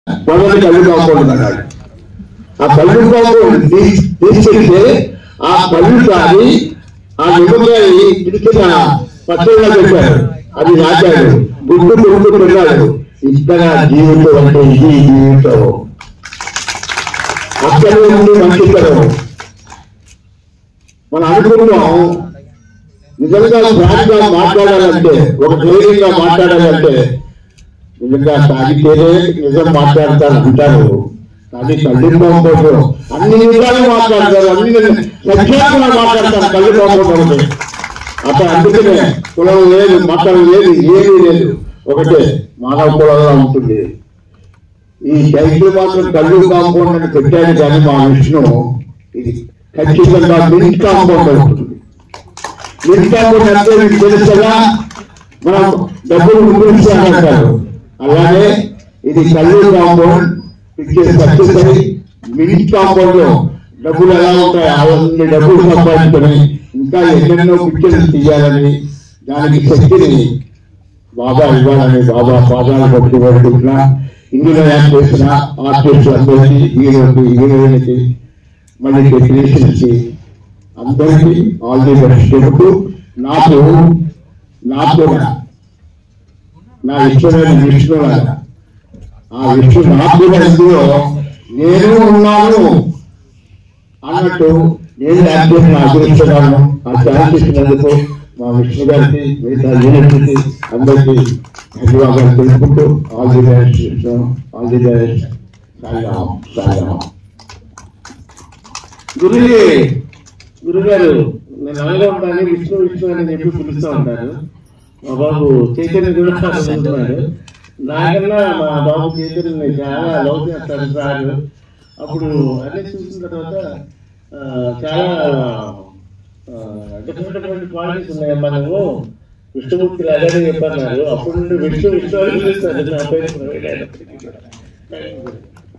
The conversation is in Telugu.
పొలం కళ్ళు కాకుండా అన్నాడు ఆ కళ్ళు కాకుండా తీసుకెళ్తే ఆ కళ్ళు తాగి ఆ నిమ్మకాయ కిటికిన పచ్చడిలో పెట్టాడు అది నాటాడు గుడ్డు గుడ్డు తిన్నాడు ఇక్కడ జీవితం అంటే ఇది జీవితం అక్కడ ఉంది మంచితనం మనం అనుకుంటాం నిజంగా ఫ్రాంక్గా మాట్లాడాలంటే ఒక ధైర్యంగా మాట్లాడాలంటే నిజంగా తాగితేనే నిజం మాట్లాడతారు అంటారు కానీ కళ్ళు పోకపోవడం అన్ని నిజాలు మాట్లాడతారు అన్ని సత్యాత్మగా మాట్లాడతారు కళ్ళు పోకపోవడం అక్కడ అందుకనే కులం లేదు మతం లేదు ఏమీ లేదు ఒకటే మానవ కులంగా ఉంటుంది ఈ టైటిల్ మాత్రం కళ్ళు కాంపౌండ్ అని పెట్టాడు కానీ మా విష్ణు ఇది ఖచ్చితంగా మిల్క్ కాంపౌండ్ అవుతుంది మిల్క్ కాంపౌండ్ అంటే మీకు తెలుసా మనం డబ్బులు ముగిస్తామంటారు అలాగే ఇది కళ్ళు కాంపౌండ్ ఇచ్చే సక్సెస్ మిల్క్ కాంపౌండ్ లో డబ్బులు ఎలా ఉంటాయి అవన్నీ డబ్బులు సంపాదించుకొని ఇంకా ఎన్నెన్నో పిక్చర్లు తీయాలని దానికి శక్తిని బాబా ఇవ్వాలని బాబా పాదాలు పట్టి పడుకుంటున్నా ఇందులో యాక్ట్ చేసిన ఆర్టిస్ట్ అందరికీ హీరోకి హీరోయిన్కి మళ్ళీ డెకరేషన్కి అందరికీ ఆల్ ది బెస్ట్ చెబుతూ నాకు నాకు కూడా నా ఇష్టమైన విష్ణు లాగా ఆ విష్ణు నాకు కూడా ఇందులో నేను ఉన్నాను అన్నట్టు నేను యాక్ట్ చేసిన అదృష్టగాను ఆ ఛాన్స్ ఇచ్చినందుకు మా విష్ణు గారికి మిగతా యూనిట్కి అందరికీ ధన్యవాదాలు తెలుపుకుంటూ all the best all the best Sairam Sairam Guruji గురుగారు నేను అలాగే ఉంటాను విష్ణు విష్ణు అని చెప్పి పిలుస్తూ ఉంటారు మా బాబు చైతన్య కూడా చదువుతున్నాడు నాకన్నా మా బాబు చైతన్య చాలా లవ్ చేస్తాడు సార్ అప్పుడు అన్ని చూసిన తర్వాత ఆ, చాలా డిఫరెంట్ క్వాలిటీస్ ఉన్నాయి మనము విష్ణుమూర్తి అలాగే చెప్పన్నారు అప్పుడు నుండి విష్ణు విష్ణు అని పిలుస్తారు నా పేరు ప్రవీణ్ అయినప్పటికీ కూడా.